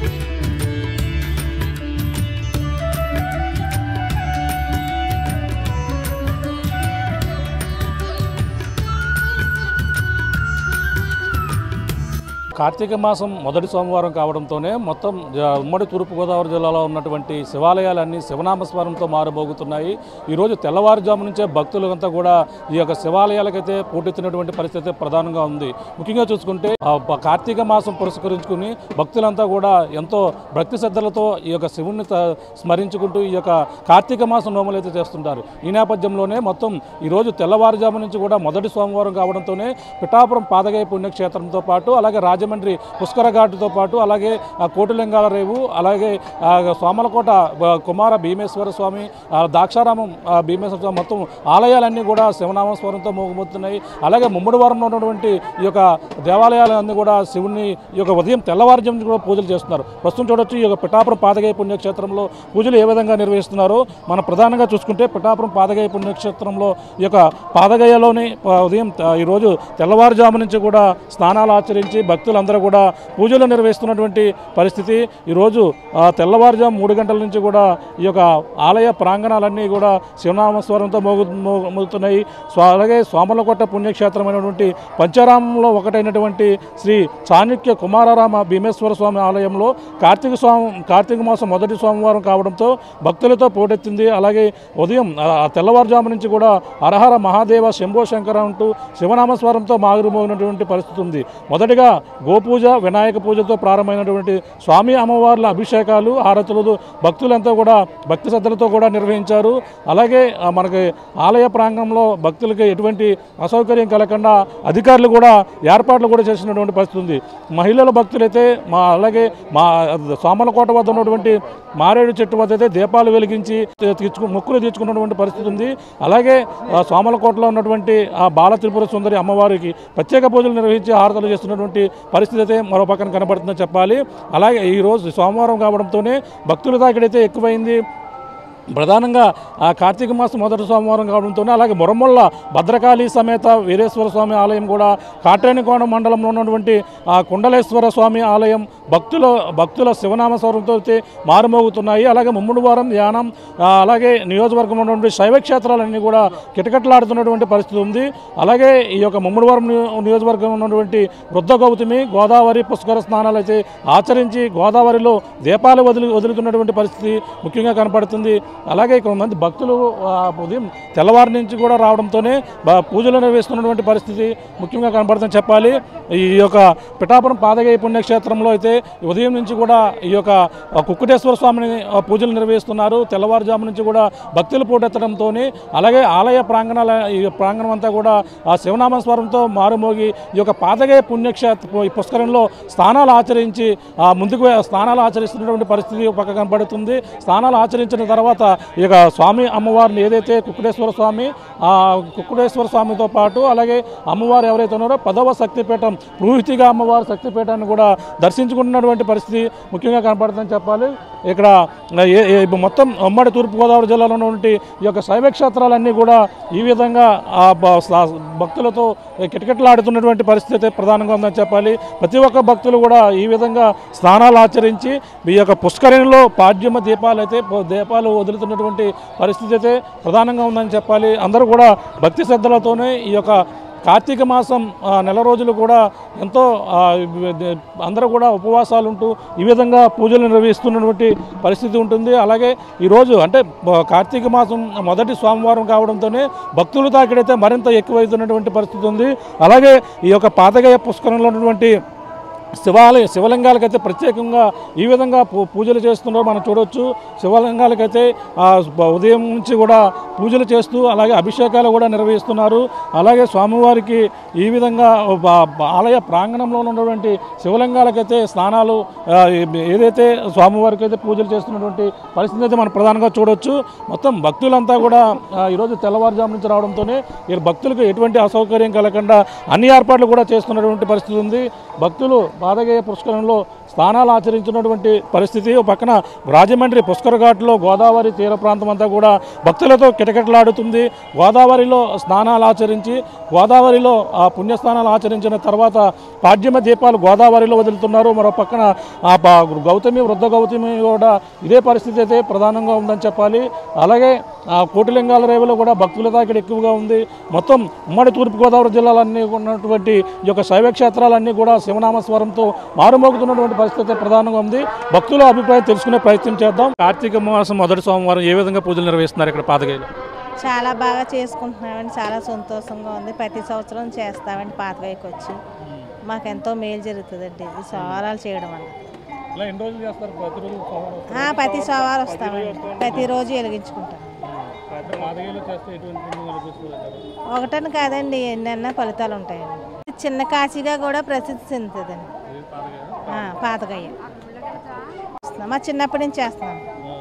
కార్తీక మాసం మొదటి సోమవారం కావడంతోనే మొత్తం జ- ఉమ్మడి తూర్పుగోదావరి జిల్లాలో ఉన్నటువంటి శివాలయాలన్నీ శివనామస్మరణంతో మారబోగుతున్నాయి ఈరోజు తెల్లవారుజాము నుంచే భక్తులంతా కూడా ఈ యొక్క శివాలయాలకైతే పోటెత్తినటువంటి పరిస్థితి ప్రధానంగా ఉంది ముఖ్యంగా చూసుకుంటే ఆ ప- కార్తీక మాసం పురస్కరించుకుని భక్తులంతా కూడా ఎంతో భక్తి శ్రద్ధలతో ఈ యొక్క శివుణ్ణి త- స్మరించుకుంటూ ఈ యొక్క కార్తీక మాసం నోములు అయితే చేస్తుంటారు ఈ నేపథ్యంలోనే మొత్తం ఈరోజు తెల్లవారుజాము నుంచి కూడా మొదటి సోమవారం కావడంతోనే పిఠాపురం పాదగాయ పుణ్యక్షేత్రంతో పాటు అలాగే రాజమండ్రి పుష్కర ఘాటుతో పాటు అలాగే ఆ కోటిలింగాల రేవు అలాగే ఆ సోమలకోట ఆ, కుమార భీమేశ్వర స్వామి ఆ, దాక్షారామం ఆ, భీమేశ్వర స్వామి మొత్తం ఆలయాలన్నీ కూడా శివనామస్వరంతో మోగుమోతున్నాయి అలాగే ముమ్మడివారంలో ఉన్నటువంటి ఈ యొక్క దేవాలయాలన్నీ కూడా శివుని ఈ యొక్క ఉదయం తెల్లవారుజాము నుంచి కూడా పూజలు చేస్తున్నారు ప్రస్తుతం చూడొచ్చు ఈ యొక్క పిఠాపురం పాదగాయ పుణ్యక్షేత్రంలో పూజలు ఏ విధంగా నిర్వహిస్తున్నారో మనం ప్రధానంగా చూసుకుంటే పిఠాపురం పాదగాయ పుణ్యక్షేత్రంలో ఈ యొక్క పాదగయలోని ఆ, ఉదయం త- ఈరోజు తెల్లవారుజాము నుంచి కూడా స్నానాలు ఆచరించి భక్తులందరూ కూడా పూజలు నిర్వహిస్తున్నటువంటి పరిస్థితి ఈరోజు ఆ, తెల్లవారుజాము మూడు గంటల నుంచి కూడా ఈ యొక్క ఆలయ ప్రాంగణాలన్నీ కూడా శివనామస్వరంతో మోగు మోగు- మోగుతున్నాయి స్వా- అలాగే సోమలకోట పుణ్యక్షేత్రమైనటువంటి పంచారామంలో ఒకటైనటువంటి శ్రీ చాణక్య కుమారరామ భీమేశ్వర స్వామి ఆలయంలో కార్తీక స్వామి కార్తీక మాసం మొదటి సోమవారం కావడంతో భక్తులతో పోటెత్తింది అలాగే ఉదయం ఆ, తెల్లవారుజాము నుంచి కూడా హరహర మహాదేవ శంభో శంకర అంటూ శివనామస్వరంతో మాగురుమోగినటువంటి పరిస్థితి ఉంది మొదటిగా గోపూజ వినాయక పూజతో ప్రారంభమైనటువంటి స్వామి అమ్మవార్ల అభిషేకాలు హారతులు భక్తులంతా కూడా భక్తి శ్రద్ధలతో కూడా నిర్వహించారు అలాగే ఆ, మనకి ఆలయ ప్రాంగణంలో భక్తులకి ఎటువంటి అసౌకర్యం కలగకుండా అధికారులు కూడా ఏర్పాట్లు కూడా చేసినటువంటి పరిస్థితి ఉంది మహిళల భక్తులైతే మా అలాగే మా సోమలకోట వద్ద ఉన్నటువంటి మారేడు చెట్టు వద్ద అయితే దీపాలు వెలిగించి తీర్చుకు మొక్కులు తీర్చుకున్నటువంటి పరిస్థితి ఉంది అలాగే ఆ, సోమలకోటలో ఉన్నటువంటి ఆ బాల త్రిపుర సుందరి అమ్మవారికి ప్రత్యేక పూజలు నిర్వహించి హారతలు చేస్తున్నటువంటి పరిస్థితి అయితే మరో పక్కన కనబడుతుందని చెప్పాలి అలాగే ఈరోజు సోమవారం కావడంతోనే భక్తుల తాకిడైతే ఎక్కువైంది ప్రధానంగా ఆ కార్తీక మాసం మొదటి సోమవారం కావడంతోనే అలాగే మురమొల్ల భద్రకాళి సమేత వీరేశ్వర స్వామి ఆలయం కూడా కాట్రేనికోణ మండలంలో ఉన్నటువంటి ఆ కుండలేశ్వర స్వామి ఆలయం భక్తుల భక్తుల శివనామ స్వరంతో అయితే మారుమోగుతున్నాయి అలాగే ముమ్ముడివారం యానం ఆ, అలాగే నియోజకవర్గంలో ఉన్నటువంటి శైవ క్షేత్రాలన్నీ కూడా కిటకిటలాడుతున్నటువంటి పరిస్థితి ఉంది అలాగే ఈ యొక్క ముమ్ముడివారం నియో- నియోజకవర్గంలో ఉన్నటువంటి వృద్ధ గౌతమి గోదావరి పుష్కర స్నానాలు అయితే ఆచరించి గోదావరిలో దీపాలు వదిలి వదులుతున్నటువంటి పరిస్థితి ముఖ్యంగా కనపడుతుంది అలాగే కొంతమంది భక్తులు ఆ, ఉదయం తెల్లవారి నుంచి కూడా రావడంతోనే బ- పూజలు నిర్వహిస్తున్నటువంటి పరిస్థితి ముఖ్యంగా కనపడుతుందని చెప్పాలి ఈ యొక్క పిఠాపురం పాదగయ పుణ్యక్షేత్రంలో అయితే ఉదయం నుంచి కూడా ఈ యొక్క ఆ, కుక్కుటేశ్వర స్వామిని ఆ, పూజలు నిర్వహిస్తున్నారు తెల్లవారుజాము నుంచి కూడా భక్తులు పోటెత్తడంతో అలాగే ఆలయ ప్రాంగణాల ఈ ప్రాంగణం అంతా కూడా ఆ శివనామస్వరంతో మారుమోగి ఈ యొక్క పాదగయ పుణ్యక్షేత్ర ఈ పుష్కరంలో స్నానాలు ఆచరించి ఆ ముందుకు వే- స్నానాలు ఆచరిస్తున్నటువంటి పరిస్థితి ఒక పక్క కనబడుతుంది స్నానాలు ఆచరించిన తర్వాత ఈ యొక్క స్వామి అమ్మవారిని ఏదైతే కుక్కుడేశ్వర స్వామి ఆ కుక్కుడేశ్వర స్వామితో పాటు అలాగే అమ్మవారు ఎవరైతే ఉన్నారో పదవ శక్తిపీఠం పురోహితిగా అమ్మవారి శక్తిపీఠాన్ని కూడా దర్శించుకుంటున్నటువంటి పరిస్థితి ముఖ్యంగా కనపడుతుందని చెప్పాలి ఇక్కడ ఏ- ఏ- మొత్తం ఉమ్మడి తూర్పుగోదావరి జిల్లాలో ఉన్నటువంటి ఈ యొక్క శైవ క్షేత్రాలన్నీ కూడా ఈ విధంగా ఆ బ- సా- భక్తులతో కిటకిటలాడుతున్నటువంటి పరిస్థితి అయితే ప్రధానంగా ఉందని చెప్పాలి ప్రతి ఒక్క భక్తులు కూడా ఈ విధంగా స్నానాలు ఆచరించి ఈ యొక్క పుష్కరిణిలో పాడ్యమ దీపాలు అయితే పో- దీపాలు వదులుతున్నటువంటి పరిస్థితి అయితే ప్రధానంగా ఉందని చెప్పాలి అందరూ కూడా భక్తి శ్రద్ధలతోనే ఈ యొక్క కార్తీక మాసం ఆ, నెల రోజులు కూడా ఎంతో ఆ, ద- అందరూ కూడా ఉపవాసాలు ఉంటూ ఈ విధంగా పూజలు నిర్వహిస్తున్నటువంటి పరిస్థితి ఉంటుంది అలాగే ఈరోజు అంటే బ- కార్తీక మాసం మొదటి సోమవారం కావడంతోనే భక్తులు తాకిడైతే మరింత ఎక్కువైతున్నటువంటి పరిస్థితి ఉంది అలాగే ఈ యొక్క పాతగయ పుష్కరంలో ఉన్నటువంటి శివాలయ శివలింగాలకైతే ప్రత్యేకంగా ఈ విధంగా పూ- పూజలు చేస్తున్నారో మనం చూడొచ్చు శివలింగాలకైతే ఆ, బ- ఉదయం నుంచి కూడా పూజలు చేస్తూ అలాగే అభిషేకాలు కూడా నిర్వహిస్తున్నారు అలాగే స్వామివారికి ఈ విధంగా బ- బ- ఆలయ ప్రాంగణంలో ఉన్నటువంటి శివలింగాలకైతే స్నానాలు ఆ, ఏ- ఏదైతే స్వామివారికి అయితే పూజలు చేస్తున్నటువంటి పరిస్థితి అయితే మనం ప్రధానంగా చూడొచ్చు మొత్తం భక్తులంతా కూడా ఆ, ఈరోజు తెల్లవారుజాము నుంచి రావడంతోనే ఈ భక్తులకు ఎటువంటి అసౌకర్యం కలగకుండా అన్ని ఏర్పాట్లు కూడా చేస్తున్నటువంటి పరిస్థితి ఉంది భక్తులు పాదగయ పుష్కరంలో స్నానాలు ఆచరించినటువంటి పరిస్థితి ఒక పక్కన రాజమండ్రి పుష్కర్ ఘాట్లో గోదావరి తీర ప్రాంతం అంతా కూడా భక్తులతో కిటకిటలాడుతుంది గోదావరిలో స్నానాలు ఆచరించి గోదావరిలో ఆ పుణ్యస్నానాలు ఆచరించిన తర్వాత పాడ్యమ దీపాలు గోదావరిలో వదులుతున్నారు మరో పక్కన ఆ ప- గౌతమి వృద్ధ గౌతమి కూడా ఇదే పరిస్థితి అయితే ప్రధానంగా ఉందని చెప్పాలి అలాగే ఆ కోటిలింగాల రేవులో కూడా భక్తుల తాకిడి ఎక్కువగా ఉంది మొత్తం ఉమ్మడి తూర్పుగోదావరి జిల్లాలన్నీ ఉన్నటువంటి ఈ యొక్క శైవ క్షేత్రాలన్నీ కూడా శివనామ స్వరంతో మారుమోగుతున్నటువంటి పరిస్థితి ప్రధానంగా ఉంది భక్తుల అభిప్రాయం తెలుసుకునే ప్రయత్నం చేద్దాం కార్తీక మాసం మొదటి సోమవారం ఏ విధంగా పూజలు నిర్వహిస్తున్నారు ఇక్కడ పాతగైలో చాలా బాగా చేసుకుంటున్నామండి చాలా సంతోషంగా ఉంది ప్రతి సంవత్సరం చేస్తామండి పాతవైకి వచ్చి మాకు ఎంతో మేలు జరుగుతుందండి ఈ సోమవారాలు చేయడం వల్ల ఇలా ఎన్ని రోజులు చేస్తారు ప్రతిరోజు సోమవారం ఆ, ప్రతి సోమవారం వస్తామండి ప్రతిరోజు వెలిగించుకుంటాం పాతగైలో చేస్తే ఎటువంటి పుణ్యం కనిపిస్తుంది ఒకటని కాదండి ఎన్నెన్న ఫలితాలు ఉంటాయండి చిన్న కాశీగా కూడా ప్రసిద్ధి చెందుతుందండి ఆ, పాతగయ్య వస్తున్నాం. మా చిన్నప్పటి నుంచి చేస్తున్నాం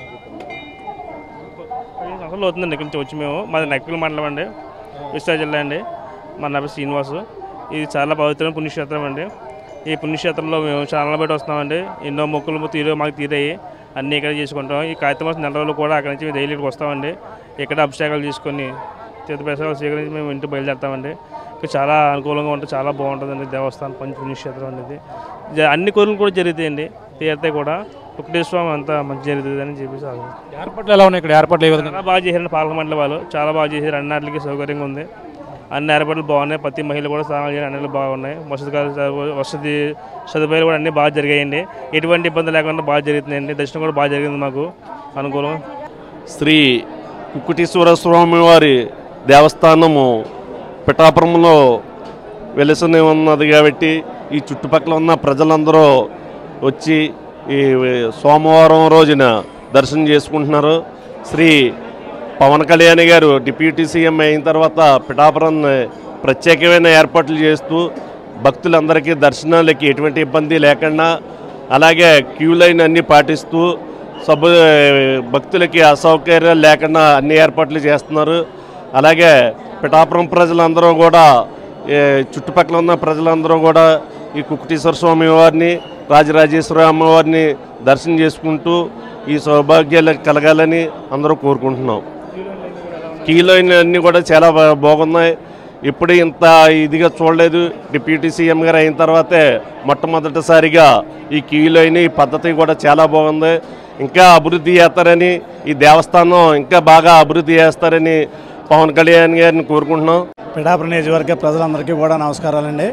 పదిహేను సంవత్సరాలు అవుతుందండి ఇక్కడి నుంచి వచ్చి మేము మాది నక్కిల మండలం అండి విశాఖ జిల్లా అండి మా నా పేరు శ్రీనివాసు ఇది చాలా పవిత్రమైన పుణ్యక్షేత్రం అండి ఈ పుణ్యక్షేత్రంలో మేము చాలా బయట వస్తామండి ఎన్నో మొక్కులు తీరు మాకు తీరాయి అన్నీ ఇక్కడ చేసుకుంటాం ఈ కార్తీక మాసం నెల రోజులు కూడా అక్కడి నుంచి డైలీ ఇక్కడికి వస్తామండి ఇక్కడ అభిషేకాలు తీసుకొని తీర్థ ప్రసాదాలు స్వీకరించి మేము ఇంటికి బయలుదేరుతామండి ఇక్కడ చాలా అనుకూలంగా ఉంటుంది చాలా బాగుంటుందండి దేవస్థానం పంచ పుణ్యక్షేత్రం అనేది జ- అన్ని కోరికలు కూడా జరుగుతాయండి తీరితే కూడా వెంకటేశ్వరం అంతా మంచి జరుగుతుంది అని చెప్పేసి ఆలోచన ఏర్పాట్లు ఎలా ఉన్నాయి ఇక్కడ ఏర్పాట్లు ఏ విధంగా చాలా బాగా చేశారండి పాలక మండలి వాళ్ళు చాలా బాగా చేశారు అన్నిటికి సౌకర్యంగా ఉంది అన్ని ఏర్పాట్లు బాగున్నాయి ప్రతి మహిళ కూడా స్నానాలు చేయడం అన్ని బాగున్నాయి వసతి కా- వసతి సదుపాయాలు కూడా అన్నీ బాగా జరిగాయండి ఎటువంటి ఇబ్బంది లేకుండా బాగా జరుగుతున్నాయండి దర్శనం కూడా బాగా జరిగింది మాకు అనుకూలం శ్రీ కుక్కుటీశ్వర స్వామి వారి దేవస్థానము పిఠాపురంలో వెలసని ఉన్నది కాబట్టి ఈ చుట్టుపక్కల ఉన్న ప్రజలందరూ వచ్చి ఈ సోమవారం రోజున దర్శనం చేసుకుంటున్నారు శ్రీ పవన్ కళ్యాణ్ గారు డిప్యూటీ సీఎం అయిన తర్వాత పిఠాపురాన్ని ప్రత్యేకమైన ఏర్పాట్లు చేస్తూ భక్తులందరికీ దర్శనాలకి ఎటువంటి ఇబ్బంది లేకుండా అలాగే క్యూ లైన్ అన్ని పాటిస్తూ సబ్ భక్తులకి అసౌకర్యాలు లేకుండా అన్ని ఏర్పాట్లు చేస్తున్నారు అలాగే పిఠాపురం ప్రజలందరూ కూడా ఏ, చుట్టుపక్కల ఉన్న ప్రజలందరూ కూడా ఈ కుకుటేశ్వర స్వామి వారిని రాజరాజేశ్వర అమ్మవారిని దర్శనం చేసుకుంటూ ఈ సౌభాగ్యాలు కలగాలని అందరూ కోరుకుంటున్నాం కీలైన అన్నీ కూడా చాలా బా- బాగున్నాయి ఇప్పుడు ఇంత ఇదిగా చూడలేదు డిప్యూటీ సీఎం గారు అయిన తర్వాతే మొట్టమొదటిసారిగా ఈ కీలైన ఈ పద్ధతి కూడా చాలా బాగుంది ఇంకా అభివృద్ధి చేస్తారని ఈ దేవస్థానం ఇంకా బాగా అభివృద్ధి చేస్తారని పవన్ కళ్యాణ్ గారిని కోరుకుంటున్నాం పిఠాపురం నియోజకవర్గ ప్రజలందరికీ కూడా నమస్కారాలండి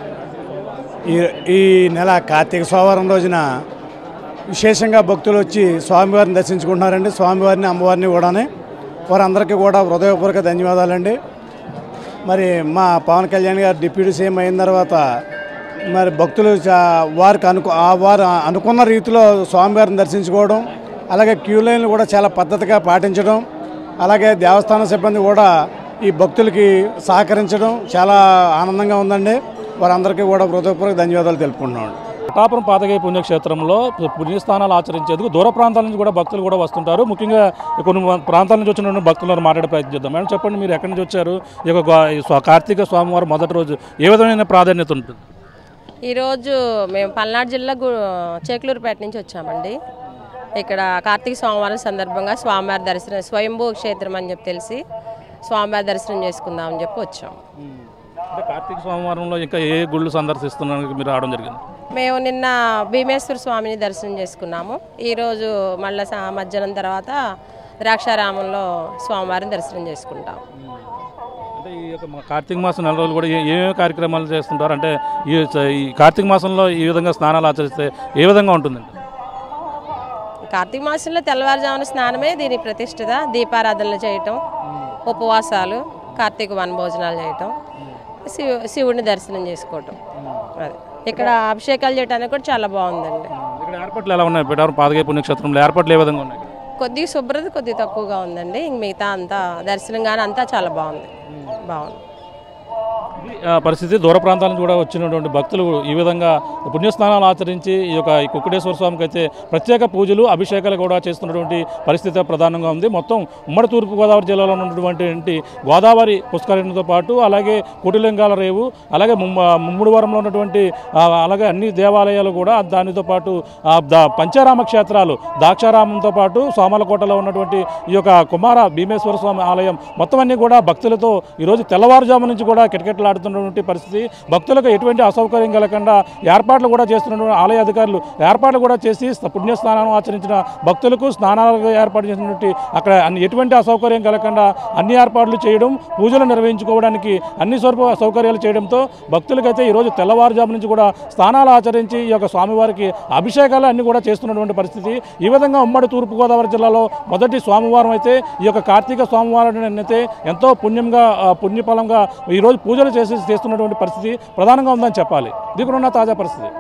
ఈ ఈ నెల కార్తీక సోమవారం రోజున విశేషంగా భక్తులు వచ్చి స్వామివారిని దర్శించుకుంటున్నారండి స్వామివారిని అమ్మవారిని కూడానే వారందరికీ కూడా హృదయపూర్వక ధన్యవాదాలండి మరి మా పవన్ కళ్యాణ్ గారు డిప్యూటీ సీఎం అయిన తర్వాత మరి భక్తులు చా- వారికి అనుకు ఆ వారు అనుకున్న రీతిలో స్వామివారిని దర్శించుకోవడం అలాగే క్యూ లైన్లు కూడా చాలా పద్ధతిగా పాటించడం అలాగే దేవస్థాన సిబ్బంది కూడా ఈ భక్తులకి సహకరించడం చాలా ఆనందంగా ఉందండి వారందరికీ కూడా హృదయపూర్వక ధన్యవాదాలు తెలుపుకుంటున్నాం పిఠాపురం పాతగై పుణ్యక్షేత్రంలో పుణ్యస్థానాలు ఆచరించేందుకు దూర ప్రాంతాల నుంచి కూడా భక్తులు కూడా వస్తుంటారు ముఖ్యంగా కొన్ని ప్రాంతాల నుంచి వచ్చిన భక్తులను మాట్లాడే ప్రయత్నం చేద్దాం మేడం చెప్పండి మీరు ఎక్కడి నుంచి వచ్చారు ఈ యొక్క గో- ఈ స్వ- కార్తీక స్వామివారం మొదటి రోజు ఏ విధమైన ప్రాధాన్యత ఉంటుంది ఈరోజు మేము పల్నాడు జిల్లా గు చేకులూరుపేట నుంచి వచ్చామండి ఇక్కడ కార్తీక సోమవారం సందర్భంగా స్వామివారి దర్శనం స్వయంభూ క్షేత్రం అని చెప్పి తెలిసి స్వామివారి దర్శనం చేసుకుందామని చెప్పి వచ్చాం అంటే కార్తీక సోమవారంలో ఇంకా ఏ గుళ్ళు సందర్శిస్తున్నానికి మీరు రావడం జరిగింది మేము నిన్న భీమేశ్వర స్వామిని దర్శనం చేసుకున్నాము ఈరోజు మళ్ళీ సా- మధ్యాహ్నం తర్వాత ద్రాక్షారామంలో స్వామివారిని దర్శనం చేసుకుంటాం అంటే ఈ యొక్క మా కార్తీక మాసం నెల రోజులు కూడా ఏ- ఏమేమి కార్యక్రమాలు చేస్తుంటారు అంటే ఈ ఈ కార్తీక మాసంలో ఈ విధంగా స్నానాలు ఆచరిస్తే ఏ విధంగా ఉంటుందండి కార్తీక మాసంలో తెల్లవారుజామున స్నానమే దీని ప్రతిష్ఠిత దీపారాధనలు చేయటం ఉపవాసాలు కార్తీక వనభోజనాలు చేయటం శివ శివుడిని దర్శనం చేసుకోవటం అది ఇక్కడ అభిషేకాలు చేయడానికి కూడా చాలా బాగుందండి ఇక్కడ ఏర్పాట్లు ఎలా ఉన్నాయి పిఠాపురం పాతగై పుణ్యక్షేత్రంలో ఏర్పాట్లు ఏ విధంగా ఉన్నాయి కొద్దిగా శుభ్రత కొద్దిగా తక్కువగా ఉందండి ఇంక మిగతా అంతా దర్శనం కానీ అంతా చాలా బాగుంది బాగుంది ఇది, ఆ, పరిస్థితి దూర ప్రాంతాల నుంచి కూడా వచ్చినటువంటి భక్తులు ఈ విధంగా పుణ్యస్నానాలు ఆచరించి ఈ యొక్క ఈ కుక్కటేశ్వర స్వామికి అయితే ప్రత్యేక పూజలు అభిషేకాలు కూడా చేస్తున్నటువంటి పరిస్థితి ప్రధానంగా ఉంది మొత్తం ఉమ్మడి తూర్పుగోదావరి జిల్లాలో ఉన్నటువంటి గోదావరి పుష్కరిణితో పాటు అలాగే కోటిలింగాల రేవు అలాగే ముమ్మ ముమ్మిడివరంలో ఉన్నటువంటి ఆ, అలాగే అన్ని దేవాలయాలు కూడా దానితో పాటు ఆ, ద- పంచారామ క్షేత్రాలు దాక్షారామంతో పాటు సోమలకోటలో ఉన్నటువంటి ఈ యొక్క కుమార భీమేశ్వర స్వామి ఆలయం మొత్తం అన్ని కూడా భక్తులతో ఈరోజు తెల్లవారుజాము నుంచి కూడా కిటకిటలాడుతున్నటువంటి పరిస్థితి భక్తులకు ఎటువంటి అసౌకర్యం కలగకుండా ఏర్పాట్లు కూడా చేస్తున్నటువంటి ఆలయ అధికారులు ఏర్పాట్లు కూడా చేసి స్న- పుణ్యస్నానం ఆచరించిన భక్తులకు స్నానాలకు ఏర్పాటు చేసినటువంటి అక్కడ అన్ని ఎటువంటి అసౌకర్యం కలగకుండా అన్ని ఏర్పాట్లు చేయడం పూజలు నిర్వహించుకోవడానికి అన్ని స్వరూప సౌకర్యాలు చేయడంతో భక్తులకైతే ఈరోజు తెల్లవారుజాము నుంచి కూడా స్నానాలు ఆచరించి ఈ యొక్క స్వామివారికి అభిషేకాలు అన్ని కూడా చేస్తున్నటువంటి పరిస్థితి ఈ విధంగా ఉమ్మడి తూర్పుగోదావరి జిల్లాలో మొదటి స్వామివారం అయితే ఈ యొక్క కార్తీక స్వామివారం అయితే ఎంతో పుణ్యంగా ఆ, పుణ్యఫలంగా ఈరోజు పూజలు చేసి చేస్తున్నటువంటి పరిస్థితి ప్రధానంగా ఉందని చెప్పాలి ఇది కూడా ఉన్న తాజా పరిస్థితి